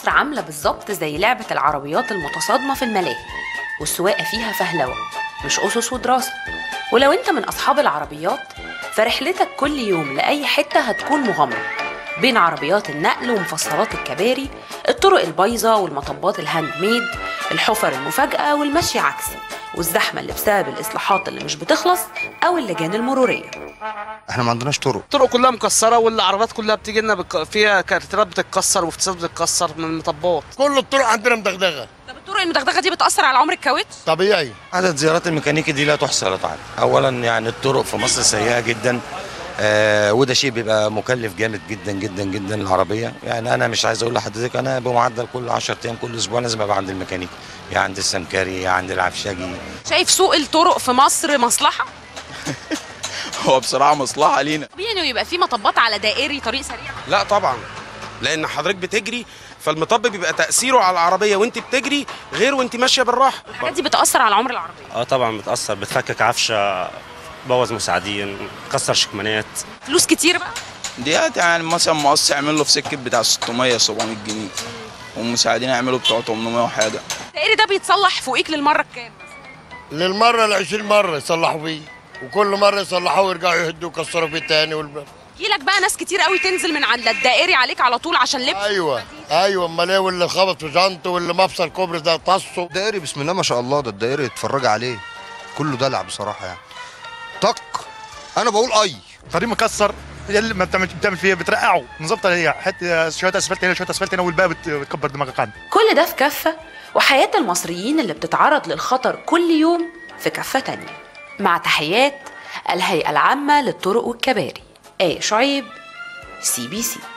مصر عاملة بالظبط زي لعبة العربيات المتصادمة في الملاهي والسواقة فيها فهلوة مش أسس ودراسة ولو أنت من أصحاب العربيات فرحلتك كل يوم لأي حتة هتكون مغامرة بين عربيات النقل ومفصلات الكباري الطرق البايظة والمطبات الهاند ميد الحفر المفاجئة والمشي عكسي والزحمة اللي بسبب الإصلاحات اللي مش بتخلص أو اللجان المرورية احنا ما عندناش طرق الطرق كلها مكسره والعربيات كلها بتيجي لنا بك... فيها كارترات بتتكسر وافتسات بتتكسر من المطبات كل الطرق عندنا مدغدغه طب الطرق المدغدغة دي بتأثر على عمر الكاوتش؟ طبيعي عدد زيارات الميكانيكي دي لا تحصى ولا تعد اولا يعني الطرق في مصر سيئه جدا آه وده شيء بيبقى مكلف جامد جدا جدا جدا للعربيه يعني انا مش عايز اقول لحضرتك انا بمعدل كل 10 ايام كل اسبوع لازم ابقى عند الميكانيكي يا عند السمكري يا عند العفشاجي شايف سوق الطرق في مصر مصلحة؟ هو بصراحه مصلحه لينا طبيعي انه يبقى في مطبات على دائري طريق سريع لا طبعا لان حضرتك بتجري فالمطب بيبقى تاثيره على العربيه وانت بتجري غير وانت ماشيه بالراحه الحاجات دي بتأثر على عمر العربية اه طبعا بتأثر بتفكك عفشة بوظ مساعدين كسر شكمانات فلوس كتير بقى ديت يعني مثلا مقص يعمل له في سكه بتاع 600 700 جنيه والمساعدين يعملوا بتوع 800 وحاجه الدائري ده بيتصلح فوقيك للمرة الكام؟ للمره ال 20 مره يصلحوا فيه وكل مره يصلحوه ويرجعوا يهدوا ويكسروا فيه تاني والب... يجيلك بقى ناس كتير قوي تنزل من على الدائري عليك على طول عشان لبس ايوه ايوه امال ايه واللي خبط في جنطه واللي مفصل كوبري ده طصه الدائري بسم الله ما شاء الله ده الدائري اتفرج عليه كله دلع بصراحه يعني طق انا بقول اي طريق مكسر هي اللي ما بتعمل بتعمل فيها بترقعه نظبطها هي حته شويه اسفلت هنا شويه اسفلت هنا والباقي بت- بتكبر دماغك عنه كل ده في كفة وحياة المصريين اللي بتتعرض للخطر كل يوم في كفة تانية مع تحيات الهيئة العامة للطرق والكباري آية شعيب سي بي سي